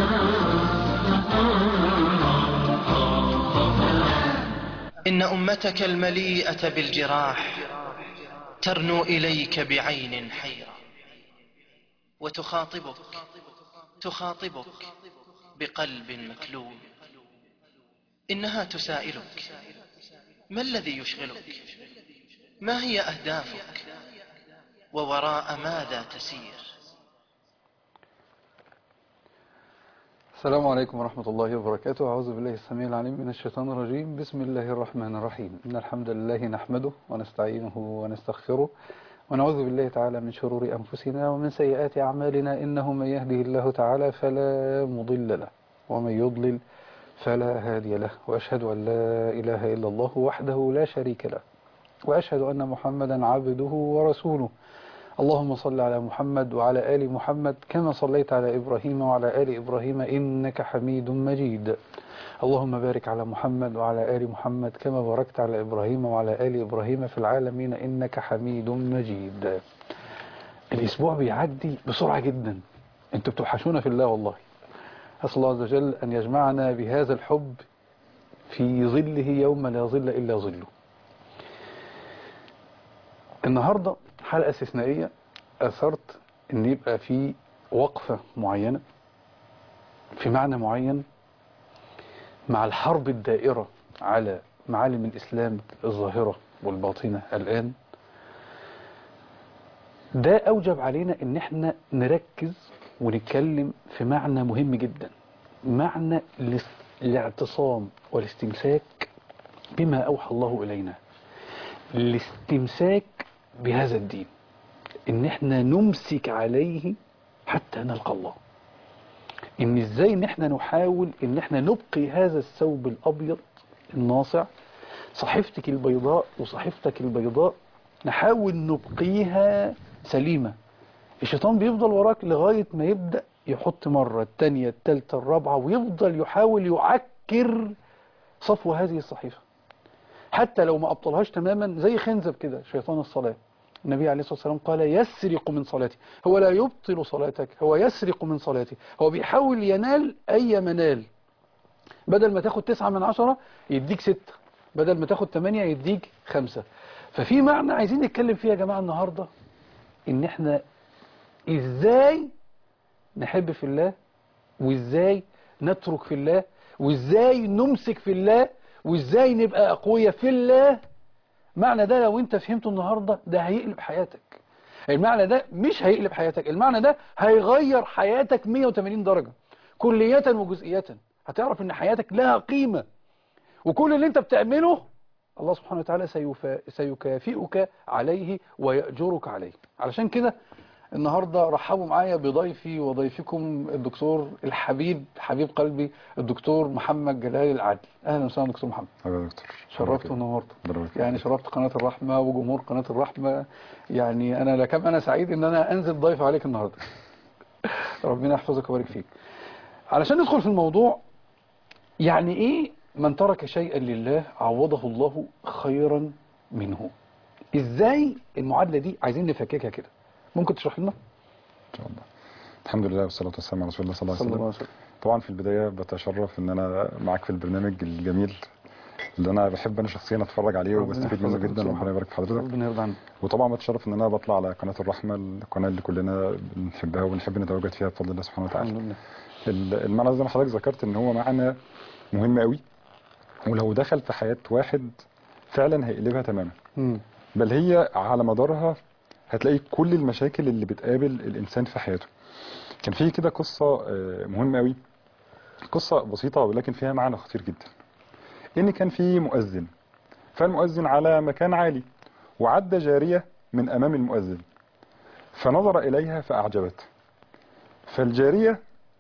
إن أمتك المليئة بالجراح ترنو إليك بعين حيرة وتخاطبك تخاطبك بقلب مكلوم إنها تسائلك ما الذي يشغلك ما هي أهدافك ووراء ماذا تسير السلام عليكم ورحمة الله وبركاته أعوذ بالله السميع العليم من الشيطان الرجيم بسم الله الرحمن الرحيم إن الحمد لله نحمده ونستعينه ونستغفره ونعوذ بالله تعالى من شرور أنفسنا ومن سيئات أعمالنا إنه من يهده الله تعالى فلا مضل له ومن يضلل فلا هادي له وأشهد أن لا إله إلا الله وحده لا شريك له وأشهد أن محمدا عبده ورسوله اللهم صل على محمد وعلى آل محمد كما صليت على إبراهيم وعلى آل إبراهيم إنك حميد مجيد اللهم بارك على محمد وعلى آل محمد كما باركت على إبراهيم وعلى آل إبراهيم في العالمين إنك حميد مجيد الأسبوع بيعدي بسرعة جدا انتوا بتوحشونا في الله والله أسأل الله عز وجل أن يجمعنا بهذا الحب في ظله يوم لا ظل إلا ظله النهاردة حلقة استثنائية أثرت أن يبقى في وقفة معينة في معنى معين مع الحرب الدائرة على معالم الإسلام الظاهرة والباطنة الآن ده أوجب علينا أن احنا نركز ونتكلم في معنى مهم جدا معنى الاعتصام والاستمساك بما أوحى الله إلينا الاستمساك بهذا الدين ان احنا نمسك عليه حتى نلقى الله ان ازاي ان احنا نحاول ان احنا نبقي هذا الثوب الابيض الناصع صحيفتك البيضاء وصحيفتك البيضاء نحاول نبقيها سليمة الشيطان بيفضل وراك لغاية ما يبدأ يحط مرة التانية التالتة الرابعة ويفضل يحاول يعكر صفو هذه الصحيفة حتى لو ما أبطلهاش تماما زي خنزب كده شيطان الصلاة النبي عليه الصلاة والسلام قال يسرق من صلاتي هو لا يبطل صلاتك هو يسرق من صلاتي هو بيحاول ينال أي منال بدل ما تاخد تسعة من عشرة يديك ستة بدل ما تاخد تمانية يديك خمسة ففي معنى عايزين نتكلم فيها يا جماعة النهاردة ان احنا ازاي نحب في الله وازاي نترك في الله وازاي نمسك في الله وازاي نبقى اقوياء في الله معنى ده لو انت فهمته النهاردة ده هيقلب حياتك المعنى ده مش هيقلب حياتك المعنى ده هيغير حياتك 180 درجة كلية وجزئية هتعرف ان حياتك لها قيمة وكل اللي انت بتعمله الله سبحانه وتعالى سيفا سيكافئك عليه ويأجرك عليه علشان كده النهاردة رحبوا معايا بضيفي وضيفكم الدكتور الحبيب حبيب قلبي الدكتور محمد جلال العدل اهلا وسهلا دكتور محمد اهلا يا دكتور شرفت ونورت بركة. يعني شرفت قناة الرحمة وجمهور قناة الرحمة يعني انا لكم انا سعيد ان انا انزل ضيف عليك النهاردة ربنا يحفظك ويبارك فيك علشان ندخل في الموضوع يعني ايه من ترك شيئا لله عوضه الله خيرا منه ازاي المعادلة دي عايزين نفككها كده ممكن تشرح لنا ان شاء الله الحمد لله والصلاة والسلام على رسول الله صلى الله صلى عليه الله وسلم عليه وسلم طبعا في البداية بتشرف ان انا معاك في البرنامج الجميل اللي انا بحب انا شخصيا اتفرج عليه ربنا وبستفيد منه يحفظك جدا ويرحمك. وربنا يبارك في حضرتك ربنا يرضى عنك وطبعا بتشرف ان انا بطلع على قناة الرحمة القناة اللي كلنا بنحبها وبنحب نتواجد فيها بفضل الله سبحانه وتعالى الحمد لله ال- المعنى زي ما حضرتك ذكرت ان هو معنى مهم قوي ولو دخل في حياة واحد فعلا هيقلبها تماما مم. بل هي على مدارها هتلاقي كل المشاكل اللي بتقابل الإنسان في حياته كان في كده قصة آه، مهمة قوي قصة بسيطة ولكن فيها معنى خطير جدا إن كان في مؤذن فالمؤذن على مكان عالي وعدى جارية من أمام المؤذن فنظر إليها فأعجبته فالجارية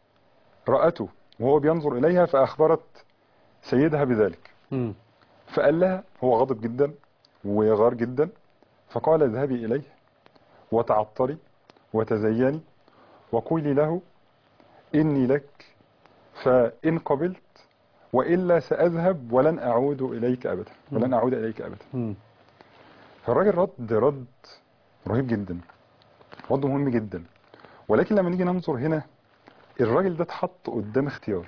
رأته وهو بينظر إليها فأخبرت سيدها بذلك مم. فقال لها هو غضب جدا وغار جدا فقال اذهبي إليه وتعطري وتزيني وقولي له إني لك فإن قبلت وإلا سأذهب ولن أعود إليك أبدا ولن أعود إليك أبدا مم. فالراجل رد رد رهيب جدا رد مهم جدا ولكن لما نيجي ننظر هنا الراجل ده اتحط قدام اختيار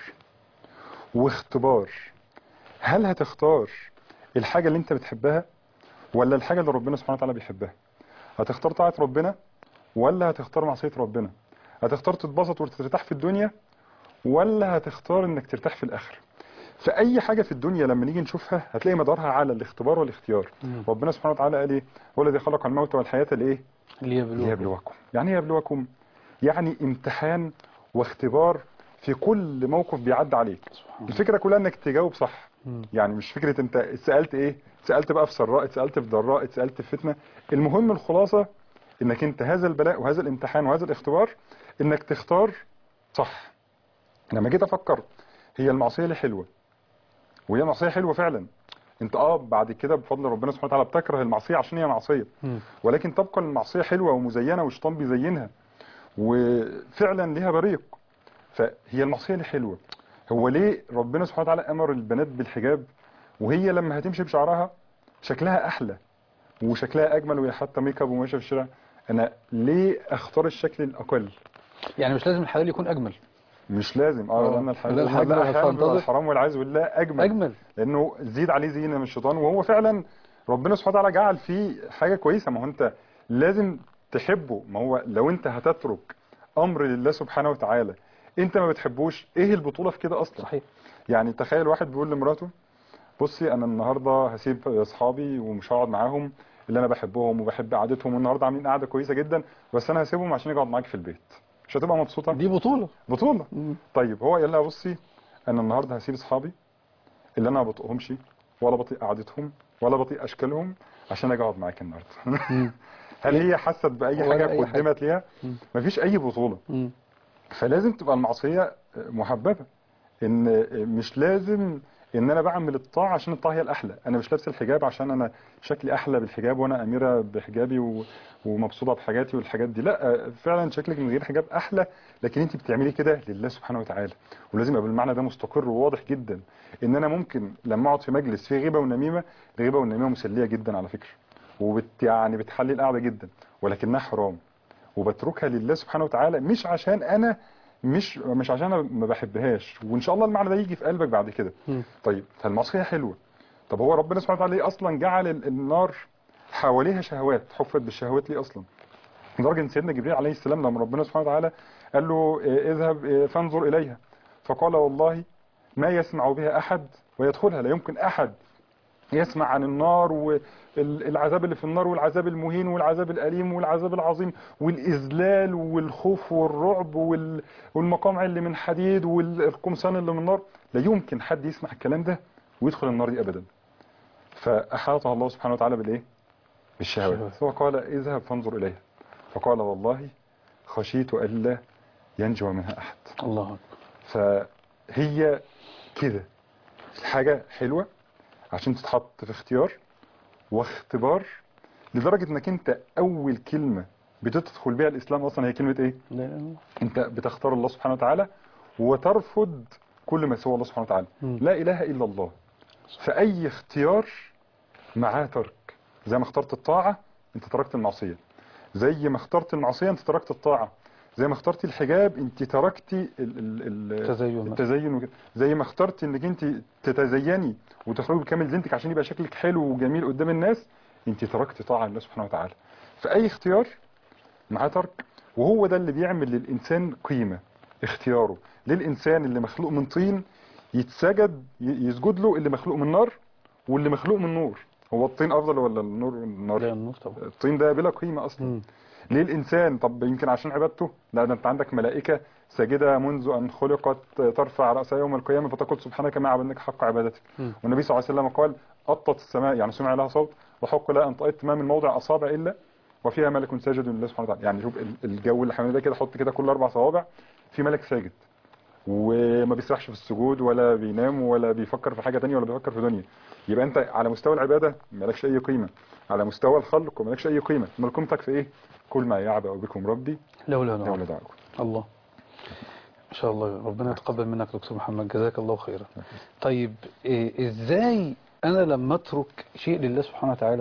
واختبار هل هتختار الحاجة اللي انت بتحبها ولا الحاجة اللي ربنا سبحانه وتعالى بيحبها هتختار طاعة ربنا ولا هتختار معصية ربنا هتختار تتبسط وترتاح في الدنيا ولا هتختار انك ترتاح في الاخره فاي حاجه في الدنيا لما نيجي نشوفها هتلاقي مدارها على الاختبار والاختيار مم. ربنا سبحانه وتعالى قال ايه هو الذي خلق الموت والحياه لايه ليبلوكم ليبلوكم يعني ايه يبلوكم يعني امتحان واختبار في كل موقف بيعدي عليك سبحان الله. الفكره كلها انك تجاوب صح مم. يعني مش فكره انت سالت ايه سالت بقى في سراء سالت في ضراء سالت في فتنه المهم الخلاصه انك انت هذا البلاء وهذا الامتحان وهذا الاختبار انك تختار صح لما جيت افكر هي المعصيه ليه حلوه وهي معصيه حلوه فعلا انت اه بعد كده بفضل ربنا سبحانه وتعالى بتكره المعصيه عشان هي معصيه مم. ولكن تبقى المعصيه حلوه ومزينه والشيطان بيزينها وفعلا ليها بريق فهي المعصيه ليه حلوه هو ليه ربنا سبحانه وتعالى امر البنات بالحجاب وهي لما هتمشي بشعرها شكلها احلى وشكلها اجمل وهي حاطه ميك اب وماشيه في الشارع انا ليه اختار الشكل الاقل يعني مش لازم الحلال يكون اجمل مش لازم اه آه. لان لا، الحلال الحلال لا احيانا بيبقى هتنتظر. الحرام والعياذ بالله اجمل اجمل لانه زيد عليه زينه من الشيطان وهو فعلا ربنا سبحانه وتعالى جعل فيه حاجه كويسه ما هو انت لازم تحبه ما هو لو انت هتترك امر لله سبحانه وتعالى انت ما بتحبوش ايه البطوله في كده اصلا صحيح يعني تخيل واحد بيقول لمراته بصي انا النهارده هسيب اصحابي ومش هقعد معاهم اللي انا بحبهم وبحب قعدتهم والنهارده عاملين قعده كويسه جدا بس انا هسيبهم عشان اجي اقعد معاك في البيت مش هتبقى مبسوطه دي بطولة بطوله مم. طيب هو قال لها بصي انا النهارده هسيب اصحابي اللي انا ما بطيقهمش ولا بطيق قعدتهم ولا بطيق اشكالهم عشان اجي اقعد معاك النهارده مم. هل هي حست باي ولا حاجه أي حاجة. قدمت ليها مم. مفيش اي بطوله مم. فلازم تبقى المعصيه محببه ان مش لازم ان انا بعمل الطاعه عشان الطاعه هي الاحلى انا مش لابس الحجاب عشان انا شكلي احلى بالحجاب وانا اميره بحجابي و... ومبسوطه بحاجاتي والحاجات دي لا فعلا شكلك من غير حجاب احلى لكن انت بتعملي كده لله سبحانه وتعالى ولازم يبقى بالمعنى ده مستقر وواضح جدا ان انا ممكن لما اقعد في مجلس فيه غيبه ونميمه الغيبه والنميمه مسليه جدا على فكره وبت يعني بتحلي القعده جدا ولكنها حرام وبتركها لله سبحانه وتعالى مش عشان انا مش مش عشان انا ما بحبهاش وان شاء الله المعنى ده يجي في قلبك بعد كده مم. طيب فالمعصيه حلوه طب هو ربنا سبحانه وتعالى ليه اصلا جعل ال- النار حواليها شهوات حفت بالشهوات ليه اصلا لدرجه ان سيدنا جبريل عليه السلام لما ربنا سبحانه وتعالى قال له إيه، اذهب إيه، فانظر اليها فقال والله ما يسمع بها احد ويدخلها لا يمكن احد يسمع عن النار والعذاب اللي في النار والعذاب المهين والعذاب الأليم والعذاب العظيم والإذلال والخوف والرعب وال- والمقامع اللي من حديد والقمصان اللي من نار لا يمكن حد يسمع الكلام ده ويدخل النار دي أبدا فأحاطها الله سبحانه وتعالى بالإيه؟ بالشهوات وقال اذهب فانظر إليها فقال والله خشيت ألا ينجو منها أحد الله أكبر فهي كده حاجة حلوة عشان تتحط في اختيار واختبار لدرجة انك انت اول كلمة بتدخل بيها الاسلام اصلا هي كلمة ايه لا اله الا الله انت بتختار الله سبحانه وتعالى وترفض كل ما سوى الله سبحانه وتعالى مم. لا اله الا الله فاي اختيار معاه ترك زي ما اخترت الطاعة انت تركت المعصية زي ما اخترت المعصية انت تركت الطاعة زي ما اخترت الحجاب انت تركتي ال ال ال تزين مثلا. التزين وكده. زي ما اخترت انك انت تتزيني وتخرجي بكامل زينتك عشان يبقى شكلك حلو وجميل قدام الناس انت تركتي طاعة لله سبحانه وتعالى فاي اختيار معاه ترك وهو ده اللي بيعمل للإنسان قيمة اختياره للإنسان اللي مخلوق من طين يتسجد ي- يسجد له اللي مخلوق من نار واللي مخلوق من نور هو الطين أفضل ولا النور لا النار النور طبعا الطين ده بلا قيمة أصلا مم. ليه الإنسان طب يمكن عشان عبادته لا ده أنت عندك ملائكة ساجدة منذ أن خلقت ترفع رأسها يوم القيامة فتقول سبحانك ما عبدناك حق عبادتك مم. والنبي صلى الله عليه وسلم قال أطت السماء يعني سمع لها صوت وحق لها أن طأت ما من موضع أصابع إلا وفيها ملك ساجد لله سبحانه وتعالى يعني شوف ال- الجو اللي حوالينا ده كده حط كده كل أربع صوابع في ملك ساجد وما بيسرحش في السجود ولا بينام ولا بيفكر في حاجة تانية ولا بيفكر في دنيا يبقى انت على مستوى العبادة مالكش اي قيمة على مستوى الخلق ومالكش اي قيمة امال قيمتك في ايه كل ما يعبأ بكم ربي لولا لولا نور دعاكم الله ما شاء الله ربنا يتقبل منك دكتور محمد جزاك الله خيرا طيب إيه ازاي انا لما اترك شيء لله سبحانه وتعالى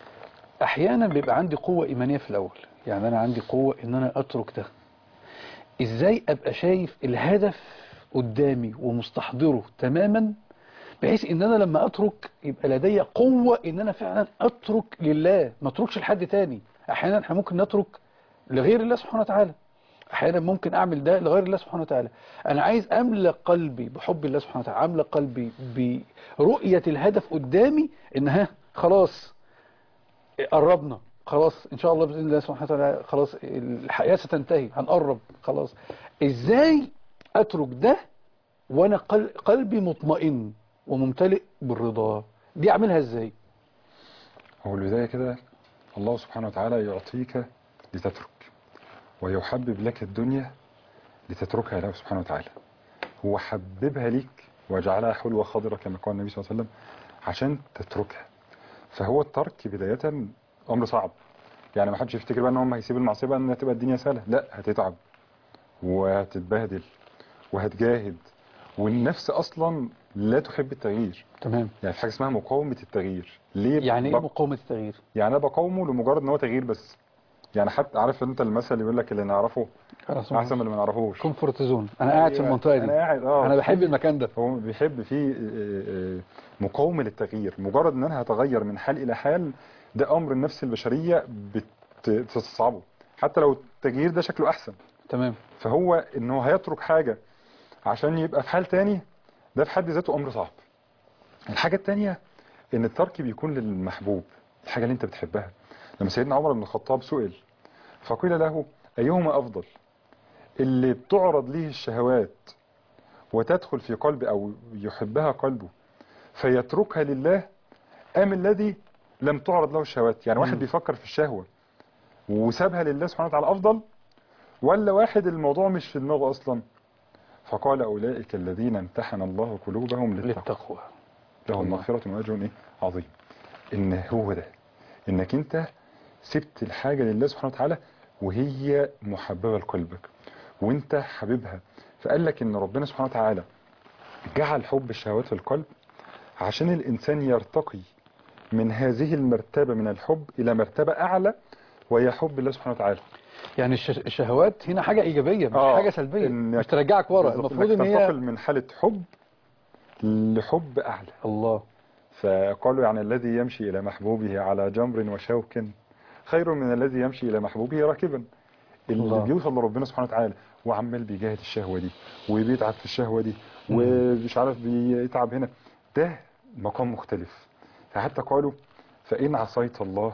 احيانا بيبقى عندي قوة ايمانية في الاول يعني انا عندي قوة ان انا اترك ده ازاي ابقى شايف الهدف قدامي ومستحضره تماما بحيث ان انا لما اترك يبقى لدي قوة ان انا فعلا اترك لله ما اتركش لحد تاني احيانا احنا ممكن نترك لغير الله سبحانه وتعالى احيانا ممكن اعمل ده لغير الله سبحانه وتعالى انا عايز املى قلبي بحب الله سبحانه وتعالى املى قلبي برؤية الهدف قدامي ان ها خلاص قربنا خلاص ان شاء الله باذن الله سبحانه وتعالى خلاص الحياه ستنتهي هنقرب خلاص ازاي اترك ده وانا قل- قلبي مطمئن وممتلئ بالرضا دي اعملها ازاي هو البداية كده الله سبحانه وتعالى يعطيك لتترك ويحبب لك الدنيا لتتركها له سبحانه وتعالى هو حببها ليك وجعلها حلوة خضرة كما قال النبي صلى الله عليه وسلم عشان تتركها فهو الترك بداية أمر صعب يعني ما حدش يفتكر بقى ان هم هيسيب المعصية بقى ان هتبقى الدنيا سهلة لا هتتعب وهتتبهدل وهتجاهد والنفس اصلا لا تحب التغيير تمام يعني في حاجه اسمها مقاومه التغيير ليه يعني ايه بق- مقاومه التغيير يعني انا بقاومه لمجرد ان هو تغيير بس يعني حتى عارف انت المثل اللي يقول لك اللي نعرفه احسن من اللي ما نعرفوش كومفورت زون انا قاعد في أيوة، المنطقه انا دي قاعد اه انا بحب المكان ده هو بيحب فيه آه، آه، مقاومه للتغيير مجرد ان انا هتغير من حال الى حال ده امر النفس البشريه بتستصعبه حتى لو التغيير ده شكله احسن تمام فهو انه هيترك حاجة عشان يبقى في حال تاني ده في حد ذاته امر صعب الحاجة التانية ان الترك بيكون للمحبوب الحاجة اللي انت بتحبها لما سيدنا عمر بن الخطاب سئل فقيل له ايهما افضل اللي بتعرض ليه الشهوات وتدخل في قلب او يحبها قلبه فيتركها لله ام الذي لم تعرض له الشهوات يعني واحد مم. بيفكر في الشهوة وسابها لله سبحانه وتعالى افضل ولا واحد الموضوع مش في دماغه اصلا فقال اولئك الذين امتحن الله قلوبهم للتقوى للتقوى لهم مغفرة واجر ايه عظيم ان هو ده انك انت سبت الحاجة لله سبحانه وتعالى وهي محببة لقلبك وانت حبيبها فقال لك ان ربنا سبحانه وتعالى جعل حب الشهوات في القلب عشان الانسان يرتقي من هذه المرتبة من الحب الى مرتبة اعلى وهي حب الله سبحانه وتعالى يعني الش- الشهوات هنا حاجه ايجابيه مش آه، حاجه سلبيه إنك- مش ترجعك ورا بالظبط، المفروض إنك ان هي تنتقل من حالة حب لحب أعلى الله فقالوا يعني الذي يمشي إلى محبوبه على جمر وشوك خير من الذي يمشي إلى محبوبه راكبا اللي الله. بيوصل لربنا سبحانه وتعالى وعمال بيجاهد الشهوة دي وبيتعب في الشهوة دي ومش عارف بيتعب هنا ده مقام مختلف فحتى قالوا فإن عصيت الله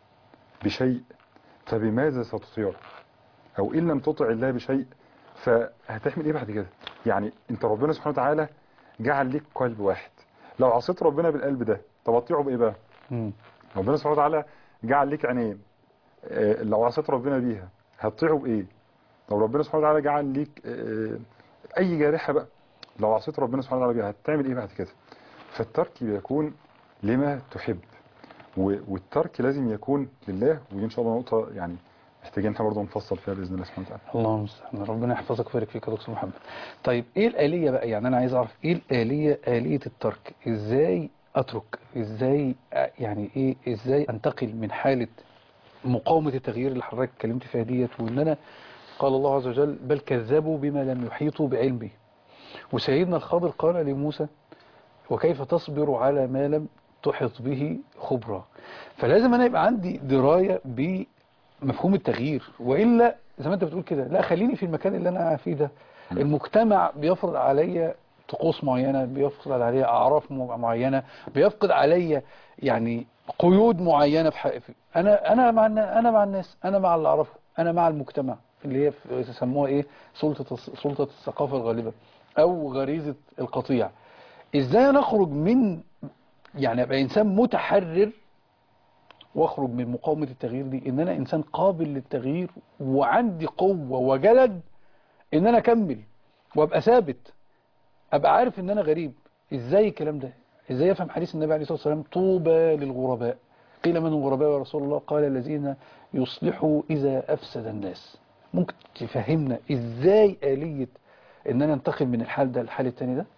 بشيء فبماذا ستطيعه أو إن لم تطع الله بشيء فهتعمل إيه بعد كده يعني أنت ربنا سبحانه وتعالى جعل ليك قلب واحد لو عصيت ربنا بالقلب ده طب اطيعه بايه بقى مم. ربنا سبحانه وتعالى جعل ليك عينين آه، لو عصيت ربنا بيها هتطيعه بايه لو ربنا سبحانه وتعالى جعل ليك آه، اي جارحه بقى لو عصيت ربنا سبحانه وتعالى بيها هتعمل ايه بعد كده فالترك بيكون لما تحب و- والترك لازم يكون لله ودي ان شاء الله نقطه يعني محتاجين احنا برضه نفصل فيها باذن الله سبحانه وتعالى الله المستعان ربنا يحفظك ويبارك فيك يا دكتور محمد طيب ايه الآلية بقى يعني انا عايز اعرف ايه الآلية آلية الترك ازاي اترك ازاي أ- يعني ايه ازاي انتقل من حالة مقاومة التغيير اللي حضرتك اتكلمت فيها ديت وان انا قال الله عز وجل بل كذبوا بما لم يحيطوا بعلمه وسيدنا الخضر قال لموسى وكيف تصبر على ما لم تحط به خبرة فلازم انا يبقى عندي دراية بمفهوم التغيير وإلا زي ما انت بتقول كده لا خليني في المكان اللي انا فيه ده المجتمع بيفرض عليا طقوس معينة بيفرض عليا أعراف م- معينة بيفقد عليا يعني قيود معينة في حق في- أنا أنا مع النا- أنا مع الناس أنا مع اللي أعرفه أنا مع المجتمع اللي هي في- يسموها إيه سلطة الس- سلطة الثقافة الغالبة أو غريزة القطيع إزاي نخرج من يعني أبقى إنسان متحرر واخرج من مقاومة التغيير دي ان انا انسان قابل للتغيير وعندي قوة وجلد ان انا اكمل وابقى ثابت ابقى عارف ان انا غريب ازاي الكلام ده ازاي افهم حديث النبي عليه الصلاة والسلام طوبى للغرباء قيل من الغرباء يا رسول الله قال الذين يصلحوا اذا افسد الناس ممكن تفهمنا ازاي آلية ان انا انتقل من الحال ده للحال التاني ده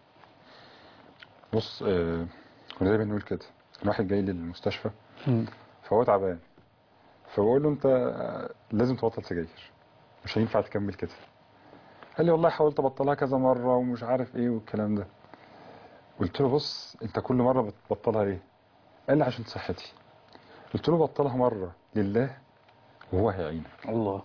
بص آه، كنا دايما بنقول كده الواحد جاي للمستشفى فهو تعبان فبقول له انت لازم تبطل سجاير مش هينفع تكمل كده قال لي والله حاولت ابطلها كذا مره ومش عارف ايه والكلام ده قلت له بص انت كل مره بتبطلها ايه قال لي عشان صحتي قلت له بطلها مره لله وهو هيعينك الله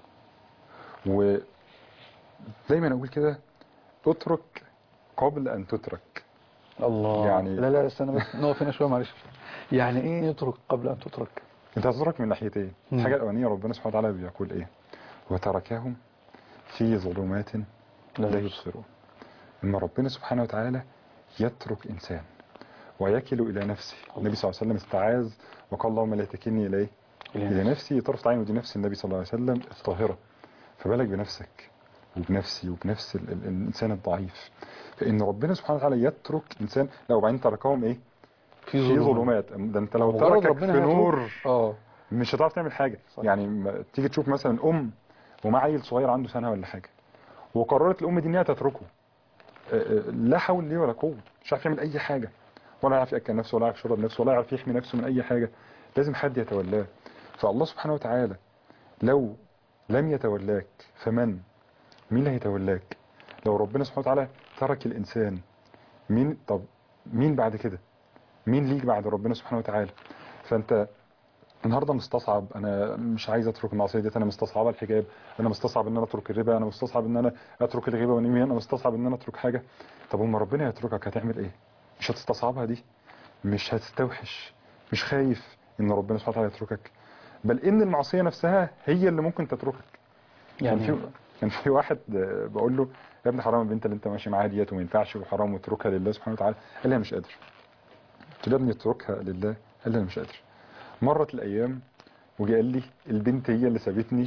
ودايما اقول كده اترك قبل ان تترك الله يعني- لا لا استنى بس نقف هنا شويه معلش يعني ايه يترك قبل ان تترك انت هتترك من ناحيتين مم. الحاجه الاولانيه ربنا سبحانه وتعالى بيقول ايه وتركهم في ظلمات لا يبصرون ان ربنا سبحانه وتعالى يترك انسان ويكل الى نفسه النبي صلى الله عليه وسلم استعاذ وقال اللهم لا تكلني اليه الى نفسي طرفة عين ودي نفس النبي صلى الله عليه وسلم الطاهره فبالك بنفسك وبنفسي وبنفس ال- ال- الانسان الضعيف فان ربنا سبحانه وتعالى يترك انسان لا وبعدين تركهم ايه في ظلمات ده انت لو مجرد تركك ربنا في هيترك. نور اه مش هتعرف تعمل حاجة صح. يعني ما تيجي تشوف مثلا أم ومع عيل صغير عنده سنة ولا حاجة وقررت الأم دي إنها تتركه آه، آه، لا حول ليه ولا قوة مش عارف يعمل أي حاجة ولا يعرف يأكل نفسه ولا يعرف يشرب نفسه ولا يعرف يحمي نفسه من أي حاجة لازم حد يتولاه فالله سبحانه وتعالى لو لم يتولاك فمن مين اللي هيتولاك لو ربنا سبحانه وتعالى ترك الإنسان مين طب مين بعد كده مين ليك بعد ربنا سبحانه وتعالى فأنت النهارده مستصعب انا مش عايز اترك المعصيه ديت انا مستصعبه الحجاب انا مستصعب ان انا اترك الربا انا مستصعب ان انا اترك الغيبه والنميمه انا مستصعب ان انا اترك حاجه طب اما ربنا يتركك هتعمل ايه مش هتستصعبها دي مش هتستوحش مش خايف ان ربنا سبحانه وتعالى يتركك بل ان المعصيه نفسها هي اللي ممكن تتركك يعني كان في كان في واحد آه، بقول له يا ابني حرام البنت اللي انت ماشي معاها ديت وما ينفعش وحرام واتركها لله سبحانه وتعالى قال لي انا مش قادر قلت له يا ابني اتركها لله قال لي انا مش قادر مرت الايام وجي قال لي البنت هي اللي سابتني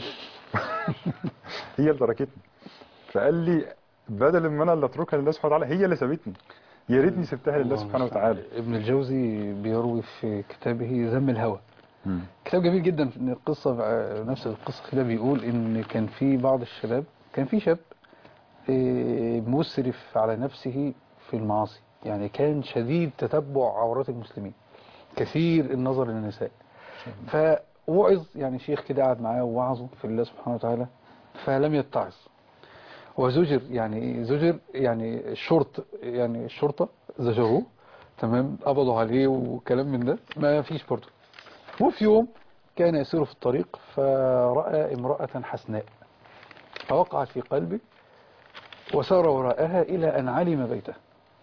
هي اللي تركتني فقال لي بدل ما انا اللي اتركها لله سبحانه وتعالى هي اللي سابتني يا ريتني سبتها لله الله سبحانه المستعان. وتعالى ابن الجوزي بيروي في كتابه ذم الهوى كتاب جميل جدا ان القصه نفس القصه كده بيقول ان كان في بعض الشباب كان في شاب آه، مسرف على نفسه في المعاصي يعني كان شديد تتبع عورات المسلمين كثير النظر للنساء فوعظ يعني شيخ كده قعد معاه ووعظه في الله سبحانه وتعالى فلم يتعظ وزجر يعني إيه؟ زجر يعني الشرط يعني الشرطة زجروه تمام قبضوا عليه وكلام من ده ما فيش برضه وفي يوم كان يسير في الطريق فرأى امرأة حسناء فوقعت في قلبه وسار وراءها إلى أن علم بيته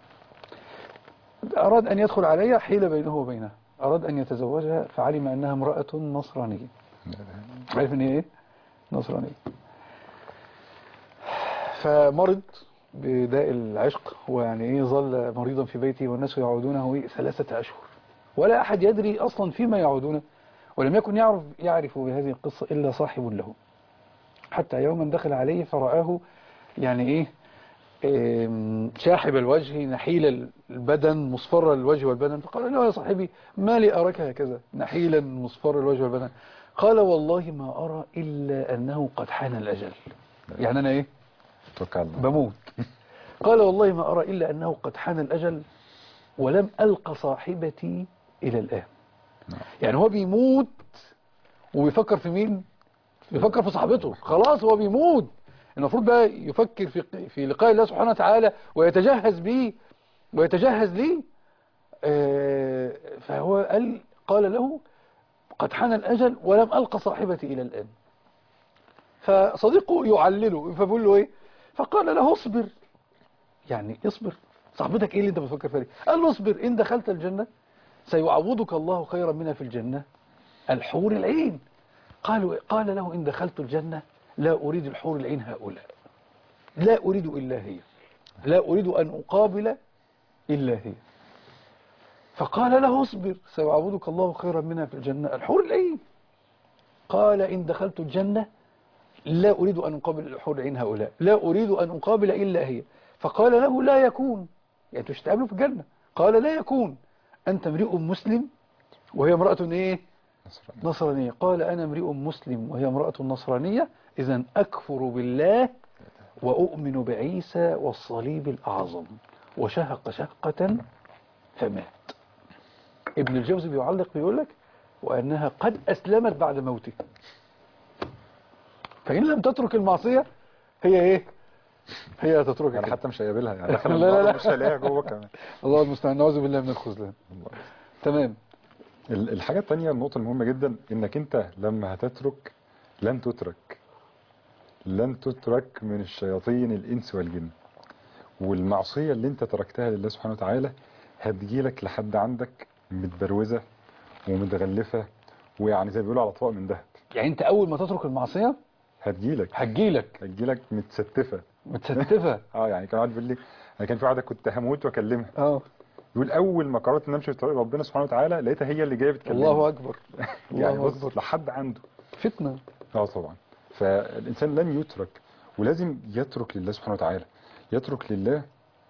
أراد أن يدخل عليها حيل بينه وبينها أراد أن يتزوجها فعلم أنها امرأة نصرانية عارف أن هي إيه؟ نصرانية فمرض بداء العشق ويعني إيه ظل مريضا في بيته والناس يعودونه إيه؟ ثلاثة أشهر ولا أحد يدري أصلا فيما يعودون ولم يكن يعرف يعرف بهذه القصة إلا صاحب له حتى يوما دخل عليه فرآه يعني إيه إيه، شاحب الوجه نحيل البدن مصفر الوجه والبدن فقال له يا صاحبي ما لي أراك هكذا نحيلا مصفر الوجه والبدن قال والله ما أرى إلا أنه قد حان الأجل يعني أنا إيه توكل على الله بموت قال والله ما أرى إلا أنه قد حان الأجل ولم ألق صاحبتي إلى الآن نعم. يعني هو بيموت وبيفكر في مين بيفكر في صاحبته خلاص هو بيموت المفروض بقى يفكر في في لقاء الله سبحانه وتعالى ويتجهز به ويتجهز ليه آه، فهو قال قال له قد حان الأجل ولم ألق صاحبتي إلى الآن فصديقه يعلله فبيقول له ايه فقال له اصبر يعني اصبر صاحبتك ايه اللي انت بتفكر فيه قال له اصبر ان دخلت الجنة سيعوضك الله خيرا منها في الجنة الحور العين قالوا قال له ان دخلت الجنة لا اريد الحور العين هؤلاء لا اريد الا هي لا اريد ان اقابل الا هي فقال له اصبر سيعوضك الله خيرا منها في الجنة الحور العين قال ان دخلت الجنة لا أريد أن أقابل الحور العين هؤلاء لا أريد أن أقابل إلا هي فقال له لا يكون يعني أنتوا مش تقابلوا في الجنة قال لا يكون أنت امرئ مسلم وهي امرأة إيه نصراني. نصرانية قال أنا امرئ مسلم وهي امرأة نصرانية إذا أكفر بالله وأؤمن بعيسى والصليب الأعظم وشهق شهقة فمات ابن الجوزي بيعلق بيقول لك وأنها قد أسلمت بعد موته فإن لم تترك المعصية هي إيه هي هتتركك انا كده. حتى مش هيقابلها يعني دخل لا، لا، النار لا. ومش هلاقيها جوه كمان الله المستعان نعوذ بالله من الخذلان تمام ال- الحاجة التانية النقطة المهمة جدا انك انت لما هتترك لن تترك لن تترك من الشياطين الانس والجن والمعصية اللي انت تركتها لله سبحانه وتعالى هتجيلك لحد عندك متبروزة ومتغلفة ويعني زي ما بيقولوا على طبق من ذهب يعني انت اول ما تترك المعصيه هتجيلك هتجيلك هتجيلك متستفة متستفه اه يعني كان قاعد بيقول لي انا كان في واحدة كنت هموت واكلمها اه يقول اول ما قررت ان امشي في طريق ربنا سبحانه وتعالى لقيتها هي اللي جايه بتكلمني الله اكبر يعني الله بص اكبر لحد عنده فتنه اه طبعا فالإنسان لن يترك ولازم يترك لله سبحانه وتعالى يترك لله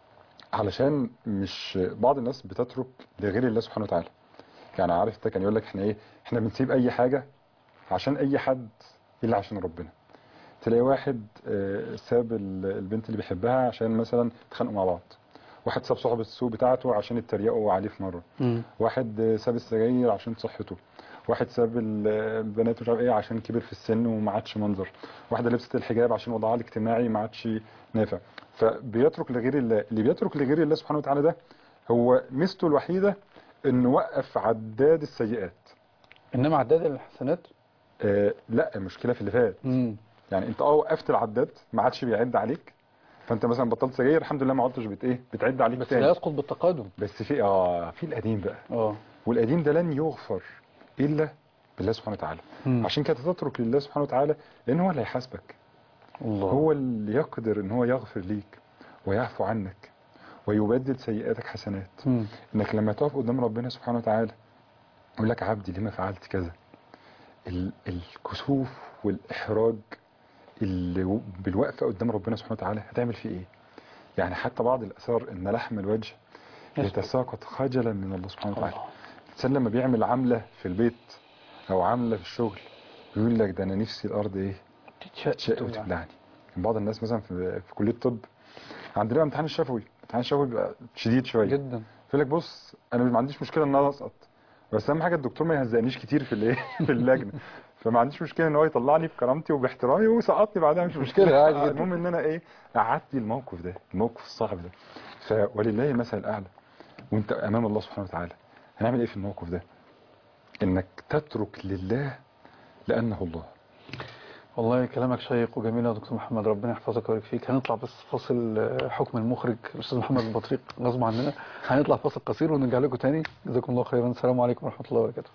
علشان مش بعض الناس بتترك لغير الله سبحانه وتعالى يعني عارف انت كان يقول لك احنا ايه احنا بنسيب اي حاجة عشان اي حد الا عشان ربنا تلاقي واحد آه، ساب ال- البنت اللي بيحبها عشان مثلا اتخانقوا مع بعض واحد ساب صحبة السوق بتاعته عشان اتريقوا عليه في مرة مم. واحد ساب السجاير عشان صحته واحد ساب ال- البنات مش عارف ايه عشان كبر في السن وما عادش منظر واحده لبست الحجاب عشان وضعها الاجتماعي ما عادش نافع فبيترك لغير الله اللي بيترك لغير الله سبحانه وتعالى ده هو ميزته الوحيده انه وقف عداد السيئات انما عداد الحسنات آه لا المشكله في اللي فات مم. يعني انت اه وقفت العداد ما عادش بيعد عليك فانت مثلا بطلت سجاير الحمد لله ما عدتش بت ايه بتعد عليك بس لا تاني يسقط بالتقادم بس في اه في القديم بقى اه والقديم ده لن يغفر الا بالله سبحانه وتعالى مم. عشان كده تترك لله سبحانه وتعالى لان هو اللي هيحاسبك الله هو اللي يقدر ان هو يغفر ليك ويعفو عنك ويبدل سيئاتك حسنات مم. انك لما تقف قدام ربنا سبحانه وتعالى يقول لك عبدي لما فعلت كذا ال- الكسوف والاحراج اللي بالوقفه قدام ربنا سبحانه وتعالى هتعمل فيه ايه يعني حتى بعض الاثار ان لحم الوجه يسقط. يتساقط خجلا من الله سبحانه وتعالى الله الانسان لما بيعمل عمله في البيت او عمله في الشغل يقول لك ده انا نفسي الارض ايه تتشق تشق تبلع. وتبلعني كان بعض الناس مثلا في, في كليه الطب عندنا بقى امتحان الشفوي امتحان الشفوي بيبقى شديد شويه جدا يقول لك بص انا ما عنديش مشكله ان انا اسقط بس اهم حاجه الدكتور ما يهزقنيش كتير في الايه في اللجنه فما عنديش مشكله ان هو يطلعني بكرامتي وباحترامي ويسقطني بعدها مش مشكلة، عادي جدا. المهم ان انا ايه اعدي الموقف ده الموقف الصعب ده ف ولله المثل الاعلى وانت امام الله سبحانه وتعالى هنعمل ايه في الموقف ده انك تترك لله لانه الله والله كلامك شيق وجميل يا دكتور محمد ربنا يحفظك ويبارك فيك هنطلع بس فاصل آه، حكم المخرج الاستاذ محمد البطريق غصب عننا هنطلع فاصل قصير ونرجع لكم تاني جزاكم الله خيرا السلام عليكم ورحمه الله وبركاته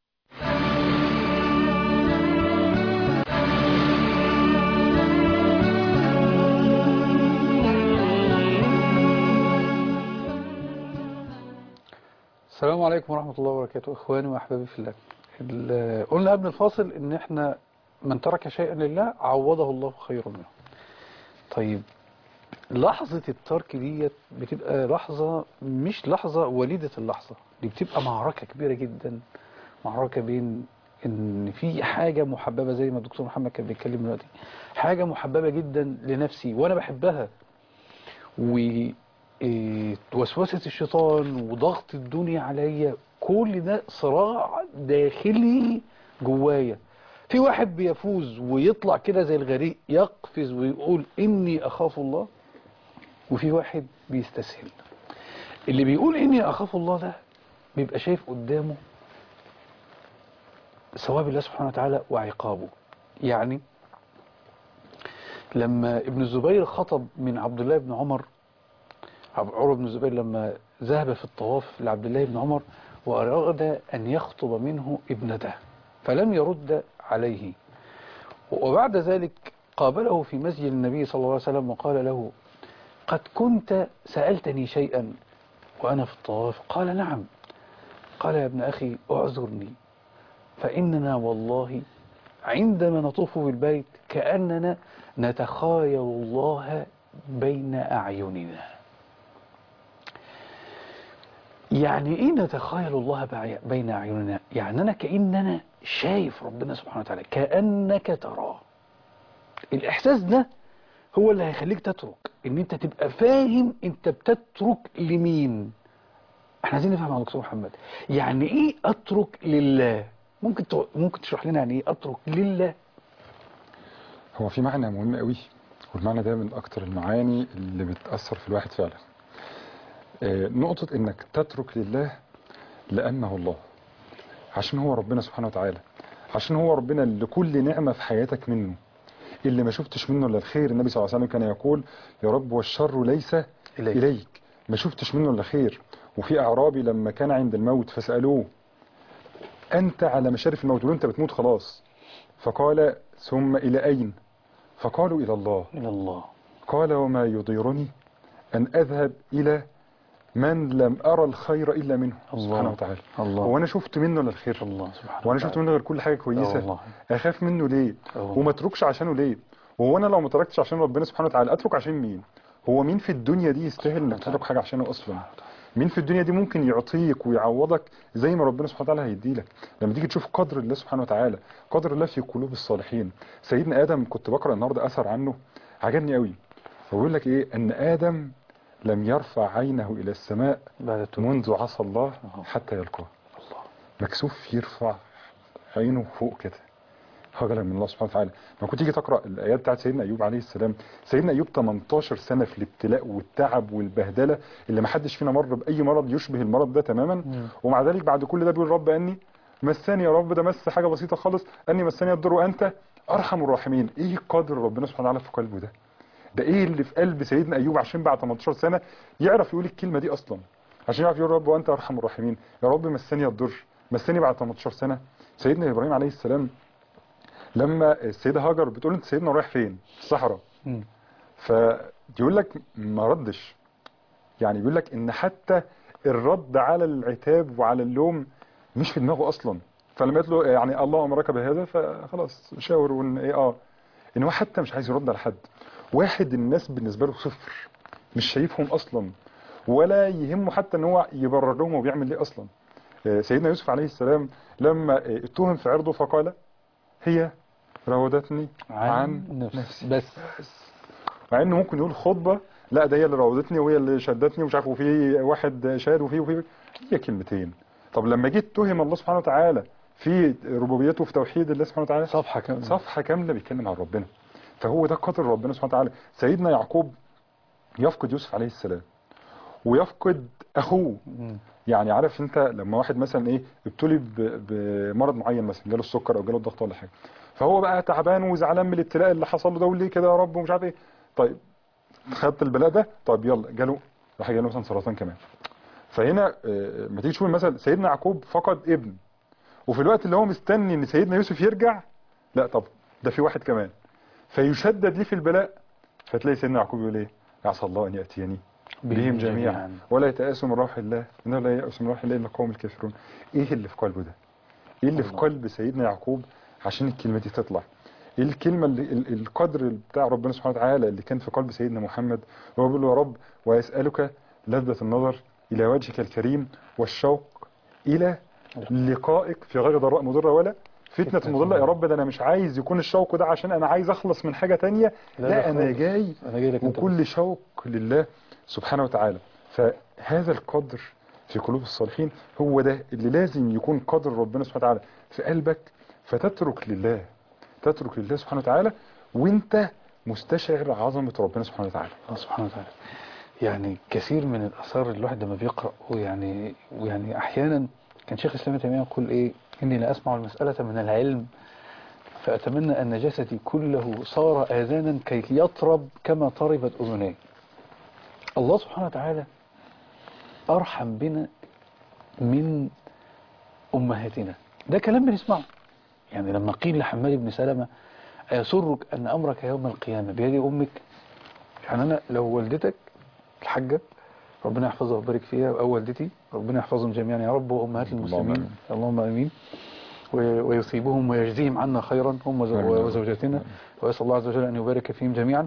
السلام عليكم ورحمة الله وبركاته إخواني وأحبابي في الله ال- قلنا قبل الفاصل إن إحنا من ترك شيئا لله عوضه الله خيرا منه طيب لحظة الترك ديت بتبقى لحظة مش لحظة وليدة اللحظة دي بتبقى معركة كبيرة جدا معركة بين ان في حاجة محببة زي ما الدكتور محمد كان بيتكلم دلوقتي حاجة محببة جدا لنفسي وانا بحبها و إيه، وسوسة الشيطان وضغط الدنيا عليا كل ده صراع داخلي جوايا في واحد بيفوز ويطلع كده زي الغريق يقفز ويقول إني أخاف الله وفي واحد بيستسهل اللي بيقول إني أخاف الله ده بيبقى شايف قدامه ثواب الله سبحانه وتعالى وعقابه يعني لما ابن الزبير خطب من عبد الله بن عمر عب- عروة بن الزبير لما ذهب في الطواف لعبد الله بن عمر وأراد أن يخطب منه ابنته فلم يرد عليه وبعد ذلك قابله في مسجد النبي صلى الله عليه وسلم وقال له قد كنت سألتني شيئا وأنا في الطواف قال نعم قال يا ابن أخي أعذرني فإننا والله عندما نطوف بالبيت كأننا نتخايل الله بين أعيننا يعني ايه نتخيل الله بع- بين اعيننا يعني انا كاننا شايف ربنا سبحانه وتعالى كانك تراه الاحساس ده هو اللي هيخليك تترك ان انت تبقى فاهم انت بتترك لمين احنا عايزين نفهم يا دكتور محمد يعني ايه اترك لله ممكن تو... ممكن تشرح لنا يعني ايه اترك لله هو في معنى مهم قوي والمعنى ده من اكتر المعاني اللي بتأثر في الواحد فعلا آه، نقطة انك تترك لله لأنه الله عشان هو ربنا سبحانه وتعالى عشان هو ربنا اللي كل نعمة في حياتك منه اللي ما شفتش منه الا الخير النبي صلى الله عليه وسلم كان يقول يا رب والشر ليس إليك. إليك ما شفتش منه الا خير وفي أعرابي لما كان عند الموت فسألوه أنت على مشارف الموت وانت بتموت خلاص فقال ثم إلى أين فقالوا إلى الله إلى الله قال وما يضيرني أن أذهب إلى من لم أرى الخير إلا منه الله. سبحانه وتعالى الله هو أنا شفت منه إلا الخير الله سبحانه وانا شفت منه غير كل حاجه آه كويسه والله. اخاف منه ليه آه والله. وما اتركش عشانه ليه وهو انا لو ما تركتش عشان ربنا سبحانه وتعالى اترك عشان مين هو مين في الدنيا دي يستاهل انك تترك حاجه عشانه اصلا مين في الدنيا دي ممكن يعطيك ويعوضك زي ما ربنا سبحانه وتعالى هيديلك لما تيجي تشوف قدر الله سبحانه وتعالى قدر الله في قلوب الصالحين سيدنا ادم كنت بقرا النهارده اثر عنه عجبني قوي هو بيقول لك ايه ان ادم لم يرفع عينه الى السماء بعد التوبة منذ عصى الله أها. حتى يلقاه الله مكسوف يرفع عينه فوق كده هجلا من الله سبحانه وتعالى ما كنت تيجي تقرا الايات بتاعت سيدنا ايوب عليه السلام سيدنا ايوب 18 سنه في الابتلاء والتعب والبهدله اللي ما حدش فينا مر باي مرض يشبه المرض ده تماما ومع ذلك بعد كل ده بيقول رب اني مسني يا رب ده مس حاجه بسيطه خالص اني مسني الضر وانت ارحم الراحمين ايه قدر ربنا سبحانه وتعالى في قلبه ده ده ايه اللي في قلب سيدنا ايوب عشان بعد 18 سنه يعرف يقول الكلمه دي اصلا عشان يعرف يقول رب وانت ارحم الراحمين يا رب مسني الضر مسني بعد 18 سنه سيدنا ابراهيم عليه السلام لما السيده هاجر بتقول انت سيدنا رايح فين في الصحراء مم. فيقول لك ما ردش يعني بيقول لك ان حتى الرد على العتاب وعلى اللوم مش في دماغه اصلا فلما قالت له يعني الله امرك بهذا فخلاص شاور وان ايه اه ان هو حتى مش عايز يرد على حد واحد الناس بالنسبه له صفر مش شايفهم اصلا ولا يهمه حتى ان هو يبرر لهم هو بيعمل ليه اصلا آه، سيدنا يوسف عليه السلام لما آه، اتهم في عرضه فقال هي راودتني عن نفسي بس مع انه ممكن يقول خطبه لا ده هي اللي راودتني وهي اللي شدتني ومش عارف وفي واحد شاد وفي وفي هي كلمتين طب لما جيت تهم الله سبحانه وتعالى في ربوبيته وفي توحيد الله سبحانه وتعالى صفحة كاملة صفحه كامله بيتكلم عن ربنا فهو ده قدر ربنا سبحانه وتعالى سيدنا يعقوب يفقد يوسف عليه السلام ويفقد اخوه مم. يعني عارف انت لما واحد مثلا ايه ابتلي ب- بمرض معين مثلا جاله السكر او جاله الضغط ولا حاجه فهو بقى تعبان وزعلان من الابتلاء اللي حصل له ده وليه كده يا رب ومش عارف ايه طيب خدت البلاء ده طيب يلا جاله راح جاله مثلا سرطان كمان فهنا آه، ما تيجي تشوف مثلا سيدنا يعقوب فقد ابن وفي الوقت اللي هو مستني ان سيدنا يوسف يرجع لا طب ده في واحد كمان فيشدد ليه في البلاء فتلاقي سيدنا يعقوب يقول ايه عسى الله ان ياتيني بهم جميعا ولا يتآسوا من روح الله انه لا يأس من روح الله الا القوم الكافرون ايه اللي في قلبه ده ايه اللي في الله. قلب سيدنا يعقوب عشان الكلمه دي تطلع ايه الكلمه اللي ال- القدر بتاع ربنا سبحانه وتعالى اللي كان في قلب سيدنا محمد هو بيقول له يا رب ويسالك لذة النظر الى وجهك الكريم والشوق الى لقائك في غير ضراء مضره ولا فتنة فتنة مضلة يا مضلة. رب ده انا مش عايز يكون الشوق ده عشان انا عايز اخلص من حاجة تانية لا، لا, لا انا خالص. جاي انا جاي لك انت وكل شوق لله سبحانه وتعالى فهذا القدر في قلوب الصالحين هو ده اللي لازم يكون قدر ربنا سبحانه وتعالى في قلبك فتترك لله تترك لله سبحانه وتعالى وانت مستشعر عظمة ربنا سبحانه وتعالى الله سبحانه وتعالى يعني كثير من الآثار اللي الواحد لما بيقرأ ويعني ويعني أحيانا كان شيخ الإسلام ابن تيمية يقول إيه إني لا أسمع المسألة من العلم فأتمنى أن جسدي كله صار آذانا كي يطرب كما طربت أذناي الله سبحانه وتعالى أرحم بنا من أمهاتنا ده كلام بنسمعه يعني لما قيل لحماد بن سلمة أيسرك أن أمرك يوم القيامة بيد أمك يعني أنا لو والدتك الحاجة ربنا يحفظها ويبارك فيها أو والدتي ربنا يحفظهم جميعا يا رب وأمهات اللهم المسلمين آمين. اللهم آمين و- ويصيبهم ويجزيهم عنا خيرا هم وزو- آمين. وزوجاتنا ويسأل الله عز وجل أن يبارك فيهم جميعا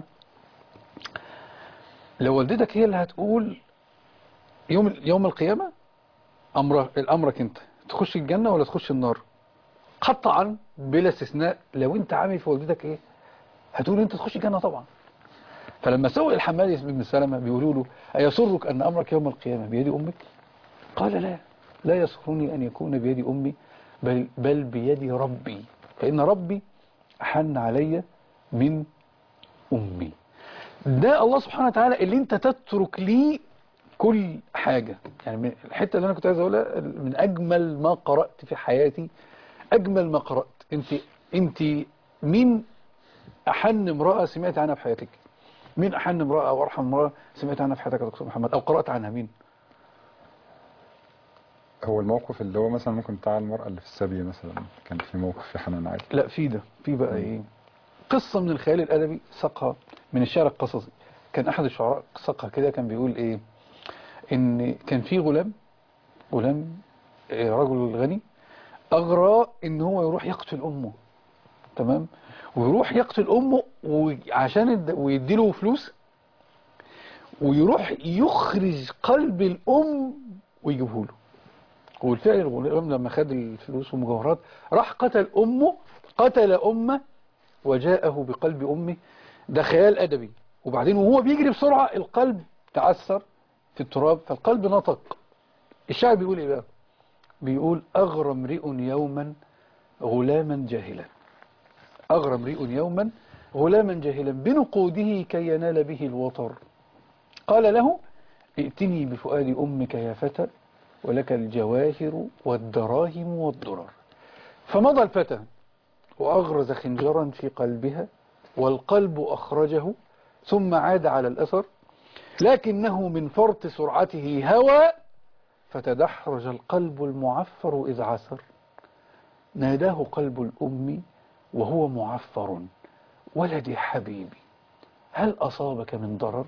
لو والدتك هي اللي هتقول يوم يوم القيامة أمر الأمرك أنت تخش الجنة ولا تخش النار قطعا بلا استثناء لو أنت عامل في والدتك إيه هتقول أنت تخش الجنة طبعا فلما سئل الحماد بن سلمة بيقولوا له أيسرك أن أمرك يوم القيامة بيد أمك قال لا لا يسرني أن يكون بيد أمي بل, بل بيد ربي فإن ربي أحن علي من أمي ده الله سبحانه وتعالى اللي انت تترك ليه كل حاجة يعني من الحتة اللي انا كنت عايز اقولها من اجمل ما قرأت في حياتي اجمل ما قرأت انت انت مين احن امرأة سمعت عنها في حياتك مين احن امرأة او ارحم امرأة سمعت عنها في حياتك يا دكتور محمد او قرأت عنها مين هو الموقف اللي هو مثلا ممكن بتاع المرأة اللي في السبي مثلا كان في موقف في حنان عادي لا في ده في بقى ايه قصة من الخيال الأدبي ساقها من الشعر القصصي كان أحد الشعراء ساقها كده كان بيقول إيه إن كان في غلام غلام آه، رجل غني أغرى إن هو يروح يقتل أمه تمام ويروح يقتل أمه وعشان الد- ويديله فلوس ويروح يخرج قلب الأم ويجيبه له وبالفعل الغلام لما خد الفلوس والمجوهرات راح قتل أمه قتل أمه وجاءه بقلب أمه ده خيال أدبي وبعدين وهو بيجري بسرعة القلب تعثر في التراب فالقلب نطق الشاعر بيقول إيه بقى بيقول أغرى امرئ يوما غلاما جاهلا أغرى امرئ يوما غلاما جاهلا بنقوده كي ينال به الوطر قال له ائتني بفؤاد أمك يا فتى ولك الجواهر والدراهم والدرر فمضى الفتى وأغرز خنجرا في قلبها والقلب أخرجه ثم عاد على الأثر لكنه من فرط سرعته هوى فتدحرج القلب المعفر إذ عثر ناداه قلب الأم وهو معفر ولدي حبيبي هل أصابك من ضرر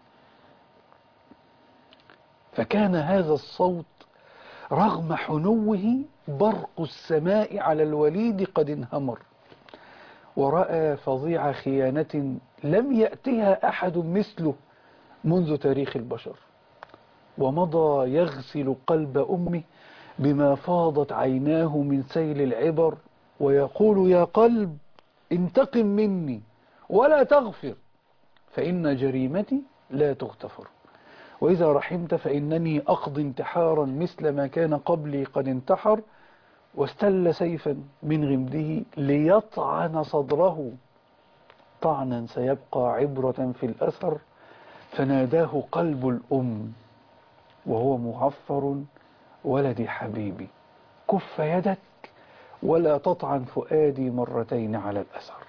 فكان هذا الصوت رغم حنوه برق السماء على الوليد قد انهمر ورأى فظيع خيانة لم يأتها أحد مثله منذ تاريخ البشر ومضى يغسل قلب أمه بما فاضت عيناه من سيل العبر ويقول يا قلب انتقم مني ولا تغفر فإن جريمتي لا تغتفر وإذا رحمت فإنني أقضي انتحارا مثل ما كان قبلي قد انتحر واستل سيفا من غمده ليطعن صدره طعنا سيبقى عبرة في الأثر فناداه قلب الأم وهو معفر ولدي حبيبي كف يدك ولا تطعن فؤادي مرتين على الأثر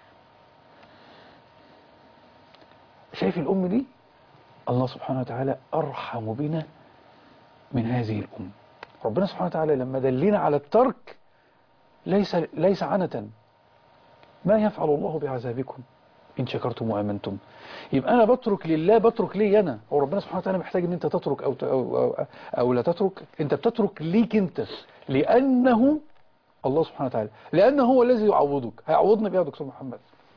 شايف الأم دي الله سبحانه وتعالى أرحم بنا من هذه الأم ربنا سبحانه وتعالى لما دلنا على الترك ليس ليس عنة ما يفعل الله بعذابكم إن شكرتم وآمنتم يبقى أنا بترك لله بترك لي أنا هو ربنا سبحانه وتعالى محتاج إن أنت تترك أو, أو, أو, أو لا تترك أنت بتترك ليك أنت لأنه الله سبحانه وتعالى لأنه هو الذي يعوضك هيعوضنا بيه يا دكتور محمد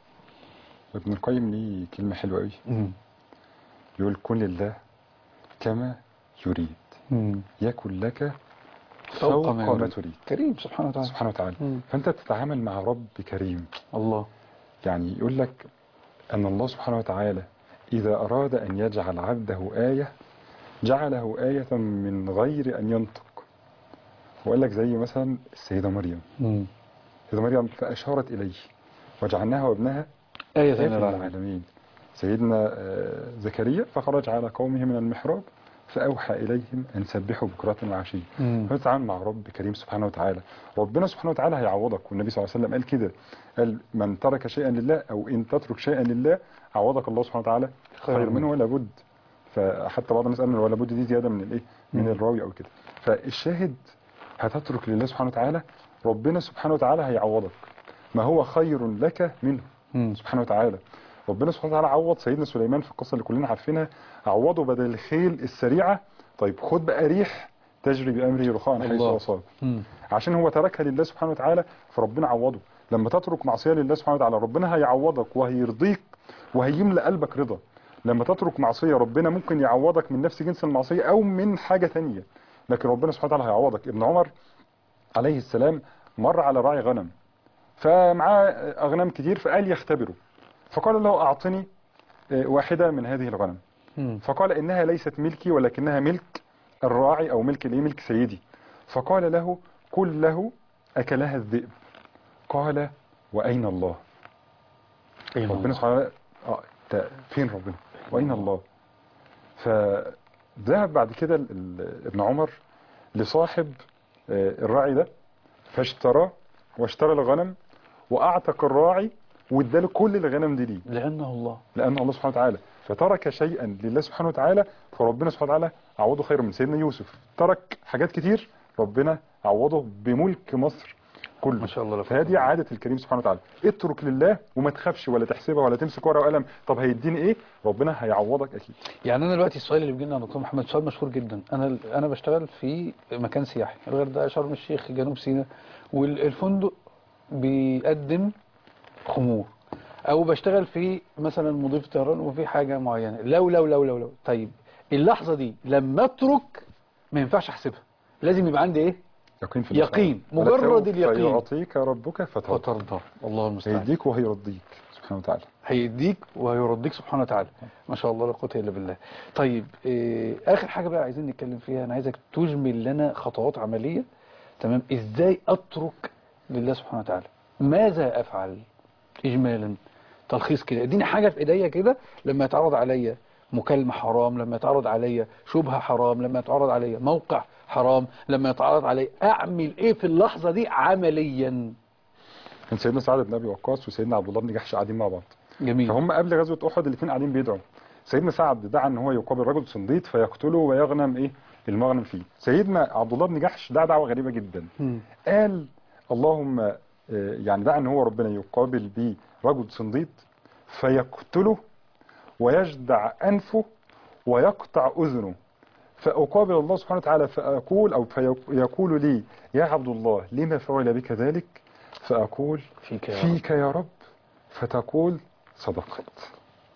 ابن القيم ليه كلمة حلوة قوي يقول كن لله كما يريد يكن لك فوق ما, ما تريد كريم سبحانه وتعالى سبحانه وتعالى مم. فأنت تتعامل مع رب كريم الله يعني يقول لك أن الله سبحانه وتعالى إذا أراد أن يجعل عبده آية جعله آية من غير أن ينطق وقال لك زي مثلا السيدة مريم مم. السيدة مريم فأشارت إليه وجعلناها وابنها آية آية زين العالمين للعالمين سيدنا آه، زكريا فخرج على قومه من المحراب فأوحى إليهم أن سبحوا بكرة وعشية مم. فتعامل مع رب كريم سبحانه وتعالى ربنا سبحانه وتعالى هيعوضك والنبي صلى الله عليه وسلم قال كده قال من ترك شيئا لله أو إن تترك شيئا لله عوضك الله سبحانه وتعالى خير خير منه. منه ولا بد فحتى بعض الناس قال ولا بد دي زيادة من الإيه من مم. الراوي أو كده فالشاهد هتترك لله سبحانه وتعالى ربنا سبحانه وتعالى هيعوضك ما هو خير لك منه مم. سبحانه وتعالى ربنا سبحانه وتعالى عوض سيدنا سليمان في القصة اللي كلنا عارفينها عوضه بدل الخيل السريعة طيب خد بقى ريح تجري بأمره رخاء حيث الله. أصاب مم. عشان هو تركها لله سبحانه وتعالى فربنا عوضه لما تترك معصية لله سبحانه وتعالى ربنا هيعوضك وهيرضيك وهيملى قلبك رضا لما تترك معصية ربنا ممكن يعوضك من نفس جنس المعصية أو من حاجة تانية لكن ربنا سبحانه وتعالى هيعوضك ابن عمر عليه السلام مر على راعي غنم فمعاه أغنام كتير فقال يختبره فقال له أعطني آه، واحدة من هذه الغنم مم. فقال إنها ليست ملكي ولكنها ملك الراعي أو ملك الإيه ملك سيدي فقال له كل له أكلها الذئب قال وأين الله أين ربنا الله؟ سبحانه وتعالى آه، تا- فين ربنا وأين الله فذهب بعد كده ال- ال- ابن عمر لصاحب آه، الراعي ده فاشتراه واشترى الغنم وأعتق الراعي واداله كل الغنم دي ليه لأنه الله لأن الله سبحانه وتعالى فترك شيئا لله سبحانه وتعالى فربنا سبحانه وتعالى عوضه خير من سيدنا يوسف ترك حاجات كتير ربنا عوضه بملك مصر كله ما شاء الله لا قوة فهذه عادة الكريم سبحانه وتعالى اترك لله وما تخافش ولا تحسبها ولا تمسك ورقه وقلم طب هيديني ايه ربنا هيعوضك اكيد يعني انا دلوقتي السؤال اللي بيجي لنا يا دكتور محمد سؤال مشهور جدا انا انا بشتغل في مكان سياحي الغردقه شرم الشيخ جنوب سيناء والفندق بيقدم خمور او بشتغل في مثلا مضيف طيران وفي حاجه معينه لو لو لو لو لو طيب اللحظه دي لما اترك ما ينفعش احسبها لازم يبقى عندي ايه يقين في الله يقين. تعالى. مجرد ولسوف اليقين. يعطيك ربك فترضى فترضى الله المستعان هيديك وهيرضيك سبحانه وتعالى هيديك وهيرضيك سبحانه وتعالى ما شاء الله لا قوه الا بالله طيب إيه اخر حاجه بقى عايزين نتكلم فيها انا عايزك تجمل لنا خطوات عمليه تمام ازاي اترك لله سبحانه وتعالى ماذا افعل اجمالا تلخيص كده اديني حاجه في ايديا كده لما يتعرض عليا مكالمه حرام لما يتعرض عليا شبهه حرام لما يتعرض عليا موقع حرام لما يتعرض عليا اعمل ايه في اللحظه دي عمليا كان سيدنا سعد بن ابي وقاص وسيدنا عبد الله بن جحش قاعدين مع بعض جميل فهم قبل غزوه احد الاثنين قاعدين بيدعوا سيدنا سعد دعا ان هو يقابل رجل صنديد فيقتله ويغنم ايه المغنم فيه سيدنا عبد الله بن جحش دعا دعوه غريبه جدا مم. قال اللهم آه، يعني دعا ان هو ربنا يقابل بيه رجل صنديد فيقتله ويجدع انفه ويقطع اذنه فاقابل الله سبحانه وتعالى فاقول او فيقول لي يا عبد الله لما فعل بك ذلك فاقول فيك يا رب. فيك يا رب فتقول صدقت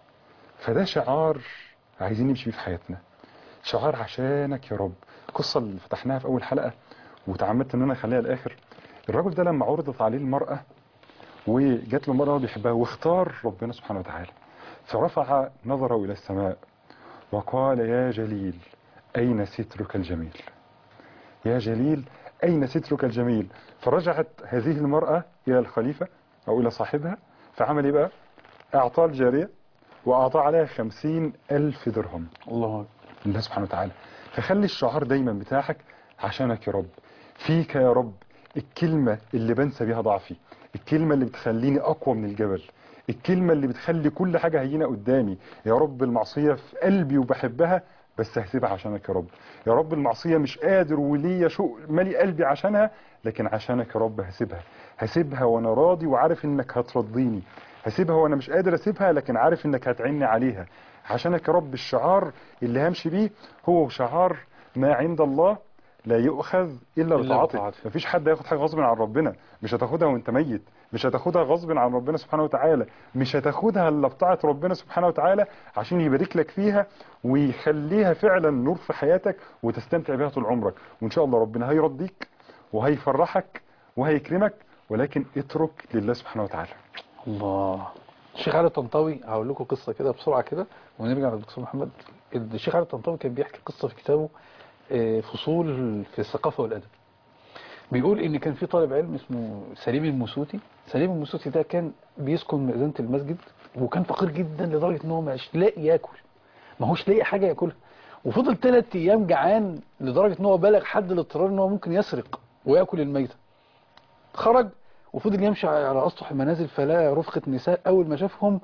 فده شعار عايزين نمشي بيه في حياتنا شعار عشانك يا رب القصة اللي فتحناها في أول حلقة وتعمدت إن أنا أخليها الآخر الراجل ده لما عرضت عليه المرأة وجات له مرأة هو بيحبها واختار ربنا سبحانه وتعالى فرفع نظره إلى السماء وقال يا جليل أين سترك الجميل يا جليل أين سترك الجميل فرجعت هذه المرأة إلى الخليفة أو إلى صاحبها فعمل إيه بقى أعطاه الجارية وأعطاه عليها خمسين ألف درهم الله أكبر. الله سبحانه وتعالى فخلي الشعار دايما بتاعك عشانك يا رب فيك يا رب الكلمة اللي بنسى بيها ضعفي الكلمة اللي بتخليني أقوى من الجبل الكلمة اللي بتخلي كل حاجة هينة قدامي يا رب المعصية في قلبي وبحبها بس هسيبها عشانك يا رب يا رب المعصية مش قادر وليا شوق مالي قلبي عشانها لكن عشانك يا رب هسيبها هسيبها وانا راضي وعارف انك هترضيني هسيبها وانا مش قادر اسيبها لكن عارف انك هتعني عليها عشانك يا رب الشعار اللي همشي بيه هو شعار ما عند الله لا يؤخذ الا إلا بطاعته بطاعته. مفيش حد هياخد حاجه غصب عن ربنا مش هتاخدها وانت ميت مش هتاخدها غصب عن ربنا سبحانه وتعالى مش هتاخدها الا بطاعه ربنا سبحانه وتعالى عشان يبارك لك فيها ويخليها فعلا نور في حياتك وتستمتع بها طول عمرك وان شاء الله ربنا هيرضيك وهيفرحك وهيكرمك ولكن اترك لله سبحانه وتعالى الله الشيخ علي الطنطاوي هقول لكم قصه كده بسرعه كده ونرجع للدكتور محمد الشيخ علي الطنطاوي كان بيحكي قصه في كتابه آه، فصول في الثقافه والادب بيقول ان كان في طالب علم اسمه سليم المسوتي سليم المسوتي ده كان بيسكن مئذنه المسجد وكان فقير جدا لدرجه ان هو مش لاقي ياكل ما هوش لاقي حاجه ياكلها وفضل ثلاث ايام جعان لدرجه ان هو بلغ حد الاضطرار ان هو ممكن يسرق وياكل الميته خرج وفضل يمشي على اسطح المنازل فلقى رفقة نساء اول ما شافهم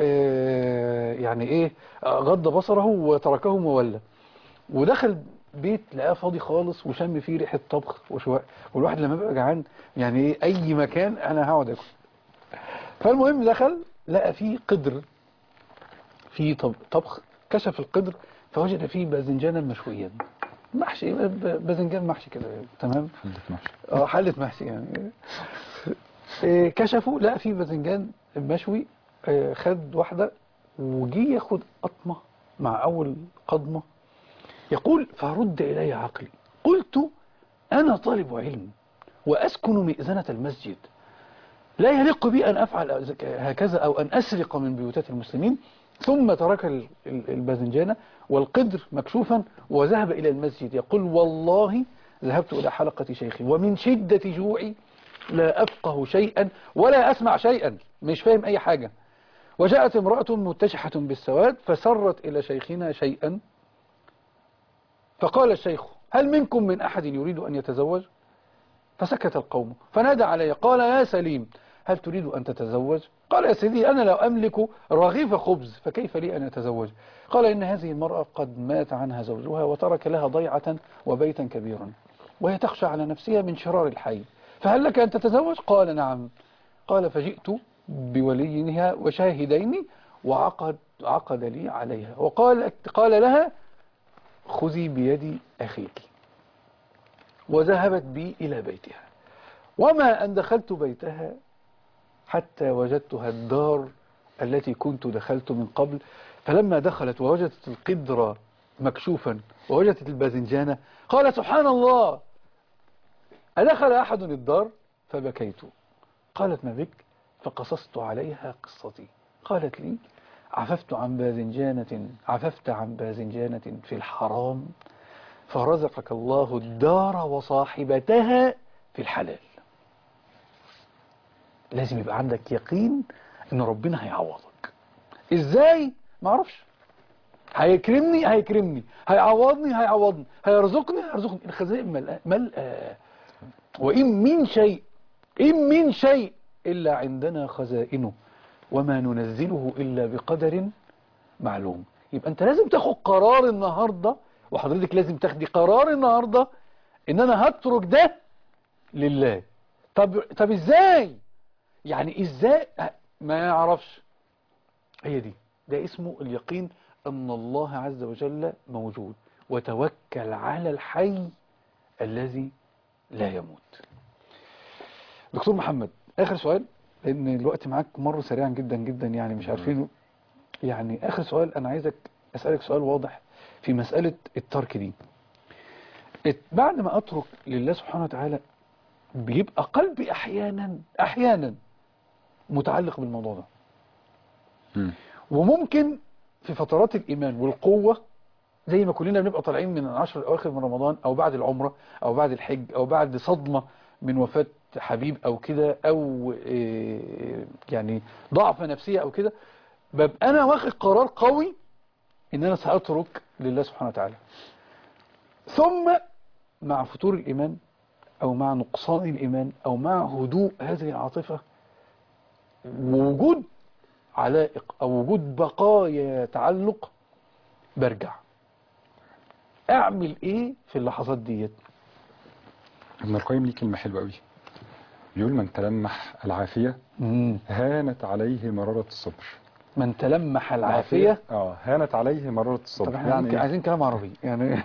آه، يعني ايه آه، غض بصره وتركهم وولى ودخل بيت لقاه فاضي خالص وشم فيه ريحه طبخ وشواء والواحد لما بيبقى جعان يعني ايه اي مكان انا هقعد اكل فالمهم دخل لقى فيه قدر فيه طب- طبخ كشف القدر فوجد فيه باذنجانا مشويا محشي ب- باذنجان محشي كده تمام حدث محشي اه حلة محشي يعني إيه، كشفوا لقى في باذنجان مشوي آه، خد واحدة وجي ياخد قطمة مع أول قضمة يقول فرد إلي عقلي قلت أنا طالب علم وأسكن مئذنة المسجد لا يليق بي أن أفعل هكذا أو أن أسرق من بيوتات المسلمين ثم ترك ال- ال- الباذنجان والقدر مكشوفا وذهب إلى المسجد يقول والله ذهبت إلى حلقة شيخي ومن شدة جوعي لا أفقه شيئا ولا أسمع شيئا مش فاهم أي حاجة وجاءت امرأة متشحة بالسواد فسرت إلى شيخنا شيئا فقال الشيخ هل منكم من أحد يريد أن يتزوج فسكت القوم فنادى علي قال يا سليم هل تريد أن تتزوج قال يا سيدي أنا لو أملك رغيف خبز فكيف لي أن أتزوج قال إن هذه المرأة قد مات عنها زوجها وترك لها ضيعة وبيتا كبيرا وهي تخشى على نفسها من شرار الحي فهل لك أن تتزوج قال نعم قال فجئت بوليها وشاهدين وعقد عقد لي عليها وقال قال لها خذي بيد أخيك وذهبت بي إلى بيتها وما أن دخلت بيتها حتى وجدتها الدار التي كنت دخلت من قبل فلما دخلت ووجدت القدر مكشوفا ووجدت الباذنجانة قالت سبحان الله أدخل أحد الدار فبكيت قالت ما بك فقصصت عليها قصتي قالت لي عففت عن باذنجانة عففت عن باذنجانة في الحرام فرزقك الله الدار وصاحبتها في الحلال لازم يبقى عندك يقين ان ربنا هيعوضك ازاي ما اعرفش هيكرمني هيكرمني هيعوضني هيعوضني هيرزقني هيرزقني الخزائن ملأ ملأ وإن من شيء إن من شيء إلا عندنا خزائنه وما ننزله إلا بقدر معلوم يبقى أنت لازم تاخد قرار النهاردة وحضرتك لازم تاخدي قرار النهاردة إن أنا هترك ده لله طب طب إزاي يعني إزاي ما يعرفش هي دي ده اسمه اليقين أن الله عز وجل موجود وتوكل على الحي الذي لا يموت دكتور محمد آخر سؤال لأن الوقت معاك مر سريعا جدا جدا يعني مش عارفين يعني آخر سؤال أنا عايزك أسألك سؤال واضح في مسألة الترك دي ات- بعد ما أترك لله سبحانه وتعالى بيبقى قلبي أحيانا أحيانا متعلق بالموضوع ده مم. وممكن في فترات الإيمان والقوة زي ما كلنا بنبقى طالعين من العشر الأواخر من رمضان أو بعد العمرة أو بعد الحج أو بعد صدمة من وفاة حبيب أو كده أو إيه، يعني ضعف نفسية أو كده ببقى أنا واخد قرار قوي إن أنا سأترك لله سبحانه وتعالى ثم مع فتور الإيمان أو مع نقصان الإيمان أو مع هدوء هذه العاطفة ووجود علائق أو وجود بقايا تعلق برجع أعمل إيه في اللحظات ديت ابن القيم ليه كلمة حلوة قوي بيقول من تلمح العافية هانت عليه مرارة الصبر من تلمح العافية اه هانت عليه مرارة طب الصبر احنا يعني يعني إيه؟ عايزين كلام عربي يعني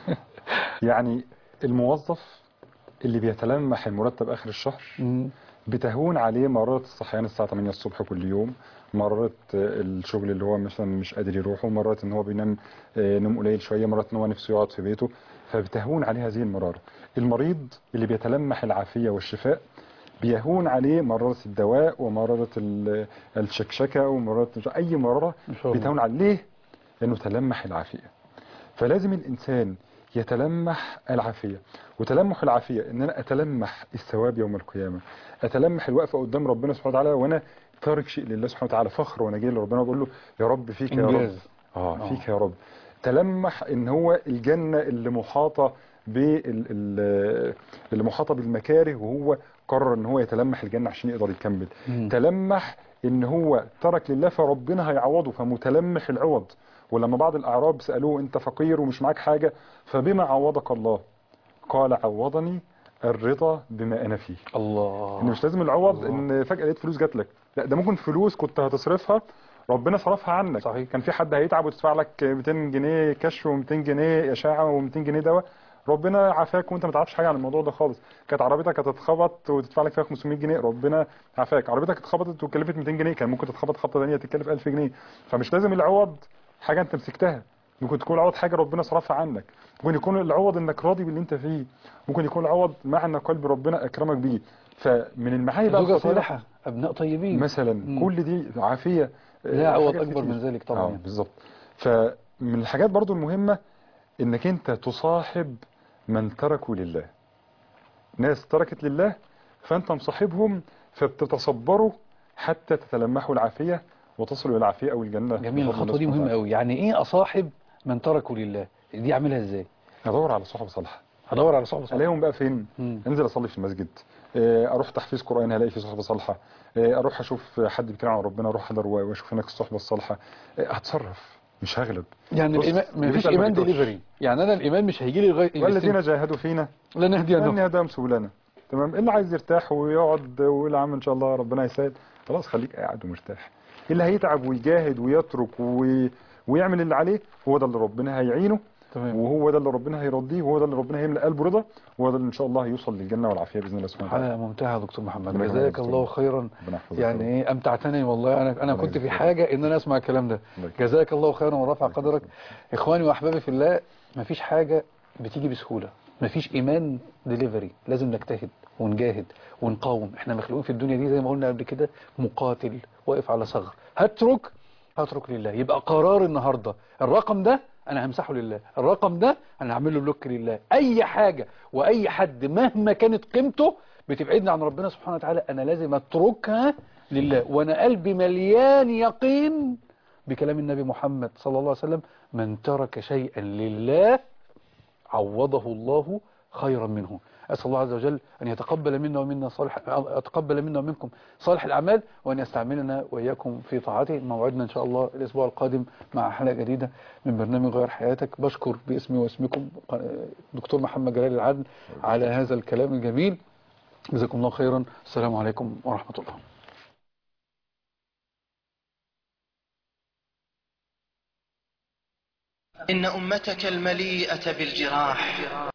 يعني الموظف اللي بيتلمح المرتب اخر الشهر مم. بتهون عليه مرارة الصحيان الساعة 8 الصبح كل يوم مرارة آه، الشغل اللي هو مثلا مش قادر يروحه مرارة ان هو بينام آه، نوم قليل شوية مرارة ان هو نفسه يقعد في بيته فبتهون عليه هذه المرارة المريض اللي بيتلمح العافية والشفاء بيهون عليه مرارة الدواء ومرارة ال- الشكشكة ومرارة مش- أي مرارة إن شاء الله. بتهون عليه ليه؟ لأنه تلمح العافية فلازم الإنسان يتلمح العافية وتلمح العافية ان انا اتلمح الثواب يوم القيامة اتلمح الوقفة قدام ربنا سبحانه وتعالى وانا تارك شيء لله سبحانه وتعالى فخر وانا جاي لربنا وبقول له يا رب فيك يا رب إنجاز. اه آه. فيك يا رب تلمح ان هو الجنة اللي محاطة بال ال- اللي محاطة بالمكاره وهو قرر ان هو يتلمح الجنة عشان يقدر يكمل مم. تلمح ان هو ترك لله فربنا هيعوضه فمتلمح العوض ولما بعض الاعراب سالوه انت فقير ومش معاك حاجه فبما عوضك الله قال عوضني الرضا بما انا فيه الله ان مش لازم العوض الله. ان فجاه لقيت فلوس جات لك لا ده ممكن فلوس كنت هتصرفها ربنا صرفها عنك صحيح. كان في حد هيتعب وتدفع لك 200 جنيه كشف و200 جنيه اشاعه و200 جنيه دواء ربنا عافاك وانت ما تعرفش حاجه عن الموضوع ده خالص كانت عربيتك هتتخبط وتدفع لك فيها 500 جنيه ربنا عافاك عربيتك اتخبطت وكلفت 200 جنيه كان ممكن تتخبط خبطه ثانيه تتكلف 1000 جنيه فمش لازم العوض حاجه انت مسكتها ممكن تكون العوض حاجه ربنا صرفها عنك ممكن يكون العوض انك راضي باللي انت فيه ممكن يكون العوض مع ان قلب ربنا اكرمك بيه فمن المعاني بقى زوجة الخطيرة صالحة أبناء طيبين مثلا مم. كل دي عافيه لا آه، عوض حاجات أكبر كتير. من ذلك طبعا اه يعني. بالظبط فمن الحاجات برضو المهمة انك انت تصاحب من تركوا لله ناس تركت لله فانت مصاحبهم فبتتصبروا حتى تتلمحوا العافية وتصل الى العافيه او الجنه جميل بفضل الله الخطوه دي سبحانه مهمه وتعالى. قوي يعني ايه اصاحب من تركوا لله دي اعملها ازاي ادور على صحبه صالحه هدور على صحبه صالحه الاقيهم بقى فين مم. انزل اصلي في المسجد آه، اروح تحفيظ قران هلاقي في صحبه صالحه آه، اروح اشوف حد بيتكلم عن ربنا اروح احضر واشوف هناك الصحبه الصالحه آه، هتصرف مش هغلب يعني بص، الايمان ما اللي فيش بيسأل ما ايمان بيتوهش. ديليفري يعني انا الايمان مش هيجي لي لغايه والذين جاهدوا فينا لا نهدي لن انهم يهدم سبلنا تمام اللي عايز يرتاح ويقعد ويقول يا عم ان شاء الله ربنا يسهل خلاص خليك قاعد ومرتاح اللي هيتعب ويجاهد ويترك وي... ويعمل اللي عليه هو ده اللي ربنا هيعينه تمام وهو ده اللي ربنا هيرضيه وهو ده اللي ربنا هيملأ قلبه رضا وهو ده اللي ان شاء الله هيوصل للجنه والعافيه باذن الله سبحانه وتعالى حلقه ممتعه يا دكتور محمد ربنا جزاك يخليك. الله خيرا ربنا يحفظك يعني ايه امتعتني والله انا انا الله كنت في يجزاك. حاجه ان انا اسمع الكلام ده الله يكرمك. جزاك الله خيرا ورفع الله قدرك يكرمك. اخواني واحبابي في الله مفيش حاجه بتيجي بسهوله مفيش ايمان ديليفري لازم نجتهد ونجاهد ونقاوم احنا مخلوقين في الدنيا دي زي ما قلنا قبل كده مقاتل واقف على ثغر هترك هترك لله يبقى قرار النهارده الرقم ده انا همسحه لله الرقم ده انا هعمل له بلوك لله اي حاجه واي حد مهما كانت قيمته بتبعدني عن ربنا سبحانه وتعالى انا لازم اتركها لله وانا قلبي مليان يقين بكلام النبي محمد صلى الله عليه وسلم من ترك شيئا لله عوضه الله خيرا منه أسأل الله عز وجل أن يتقبل منا ومنا صالح يتقبل منا ومنكم صالح الأعمال وأن يستعملنا وإياكم في طاعته موعدنا إن شاء الله الأسبوع القادم مع حلقة جديدة من برنامج غير حياتك بشكر باسمي واسمكم دكتور محمد جلال العدل على هذا الكلام الجميل جزاكم الله خيرا السلام عليكم ورحمة الله إن أمتك المليئة بالجراح